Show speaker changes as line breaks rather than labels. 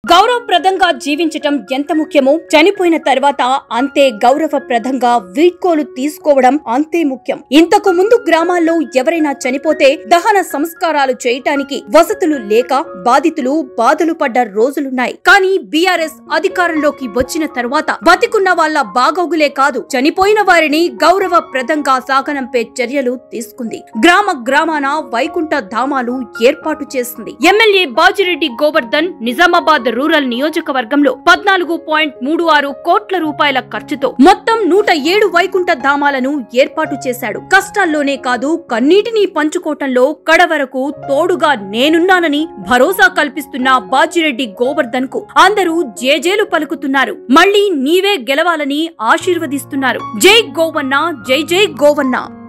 గౌరవప్రదంగా జీవించటం ఎంత ముఖ్యమో చనిపోయిన తర్వాత అంతే గౌరవప్రదంగా వీడ్కోలు తీసుకోవడం అంతే ముఖ్యం ఇంతకు ముందు గ్రామాల్లో ఎవరైనా చనిపోతే దహన సంస్కారాలు చేయటానికి వసతులు లేక బాధితులు బాధలు పడ్డ రోజులున్నాయి కానీ బీఆర్ఎస్ అధికారంలోకి వచ్చిన తర్వాత బతికున్న వాళ్ళ బాగోగులే కాదు చనిపోయిన వారిని గౌరవప్రదంగా సాగనంపే చర్యలు తీసుకుంది గ్రామ గ్రామాన వైకుంఠ ధామాలు ఏర్పాటు చేసింది ఎమ్మెల్యే బాజిరెడ్డి గోవర్ధన్ నిజామాబాద్ రూరల్ నియోజకవర్గంలో పద్నాలుగు పాయింట్ మూడు ఆరు కోట్ల రూపాయల ఖర్చుతో మొత్తం నూట ఏడు వైకుంఠ ధామాలను ఏర్పాటు చేశాడు కష్టాల్లోనే కాదు కన్నీటిని పంచుకోవటంలో కడవరకు తోడుగా నేనున్నానని భరోసా కల్పిస్తున్న బాజిరెడ్డి గోవర్ధన్ కు అందరూ జేజేలు పలుకుతున్నారు మళ్ళీ నీవే గెలవాలని ఆశీర్వదిస్తున్నారు జై గోవన్న జై జై గోవన్న